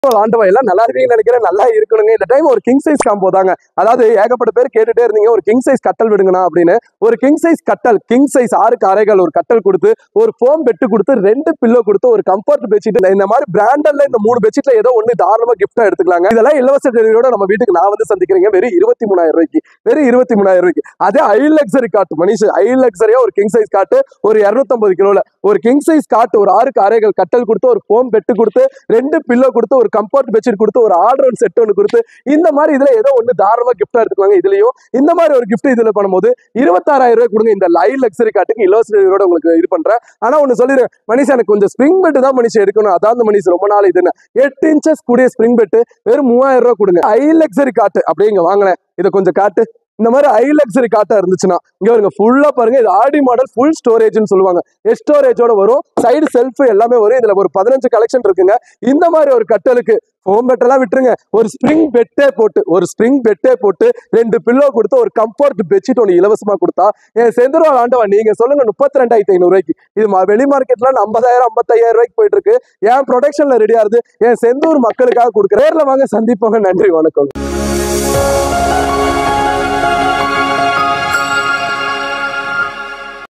ஆண்டவா எல்லாம் நல்லா இருக்கீங்கன்னு நினைக்கிறேன் நல்லா இருக்கணுங்க இந்த டைம் ஒரு கிங் சைஸ் காம்போ தாங்க அதாவது ஏகப்பட்ட பேர் கேட்டுட்டே இருந்தீங்க ஒரு கிங் சைஸ் கட்டல் விடுங்கண்ணா அப்படின்னு ஒரு கிங் சைஸ் கட்டல் கிங் சைஸ் ஆறு அறைகள் ஒரு கட்டல் கொடுத்து ஒரு ஃபோம் பெட்டு கொடுத்து ரெண்டு பில்லோ கொடுத்து ஒரு கம்ஃபர்ட் பெட்ஷீட் இந்த மாதிரி பிராண்டட்ல இந்த மூணு பெட்ஷீட்ல ஏதோ ஒண்ணு தாராளமா கிஃப்டா எடுத்துக்கலாங்க இதெல்லாம் இலவச டெலிவரியோட நம்ம வீட்டுக்கு நான் வந்து சந்திக்கிறீங்க வெறும் இருபத்தி மூணாயிரம் ரூபாய்க்கு வெறும் இருபத்தி மூணாயிரம் ரூபாய்க்கு அதே ஐ லக்ஸரி காட்டு மனிஷ் ஐ லக்ஸரியா ஒரு கிங் சைஸ் காட்டு ஒரு இரநூத்தம்பது கிலோல ஒரு கிங் சைஸ் காட்டு ஒரு ஆறுக்கு அறைகள் கட்டல் கொடுத்து ஒரு ஃபோம் பெட்டு கொடுத்து ரெண்டு பில்லோ கொடுத்து ஒரு கம்ஃபர்ட் பெட்ஷீட் கொடுத்து ஒரு ஆர்டர் செட் ஒன்று கொடுத்து இந்த மாதிரி இதுல ஏதோ ஒண்ணு தாராளமா கிஃப்டா எடுத்துக்கலாங்க இதுலயும் இந்த மாதிரி ஒரு கிஃப்ட் இதுல பண்ணும்போது இருபத்தாறாயிரம் ரூபாய் கொடுங்க இந்த லை லக்ஸரி காட்டுக்கு இலவச டெலிவரியோட உங்களுக்கு இது பண்றேன் ஆனா ஒண்ணு சொல்லிடுறேன் மனுஷன் எனக்கு கொஞ்சம் ஸ்ப்ரிங் பெட் தான் மனுஷன் எடுக்கணும் அதான் அந்த மனுஷன் ரொம்ப நாள் இதுன்னு எட்டு இன்ச்சஸ் கூடிய ஸ்ப்ரிங் பெட் வெறும் மூவாயிரம் ரூபாய் கொடுங்க ஐ லக்ஸரி காட்டு அப்படியே இங்க வாங்கினேன் இதை கொஞ்சம் காட்டு இந்த மாதிரி ஐ லக்ஸரி காட்டா இருந்துச்சுன்னா இங்க பாருங்க ஃபுல்லா பாருங்க இது ஆடி மாடல் ஃபுல் ஸ்டோரேஜ்னு சொல்லுவாங்க ஸ்டோரேஜோட வரும் சைடு செல்ஃப் எல்லாமே வரும் இதுல ஒரு பதினஞ்சு கலெக்ஷன் இருக்குங்க இந்த மாதிரி ஒரு கட்டலுக்கு ஹோம் பெட்டெல்லாம் விட்டுருங்க ஒரு ஸ்ப்ரிங் பெட்டே போட்டு ஒரு ஸ்ப்ரிங் பெட்டே போட்டு ரெண்டு பில்லோ கொடுத்து ஒரு கம்ஃபர்ட் பெட்ஷீட் ஒன்று இலவசமா கொடுத்தா என் செந்தூர்வால் ஆண்டவா நீங்க சொல்லுங்க முப்பத்தி ரெண்டாயிரத்தி ஐநூறு ரூபாய்க்கு இது ம- வெளி மார்க்கெட்ல ஐம்பதாயிரம் ஐம்பத்தாயிரம் ரூபாய்க்கு போயிட்டு இருக்கு என் ப்ரொடக்ஷன்ல ரெடியா இருக்கு என் செந்தூர் மக்களுக்காக கொடுக்குறேன் நேர்ல வாங்க சந்திப்பாங்க நன்றி வணக்கம்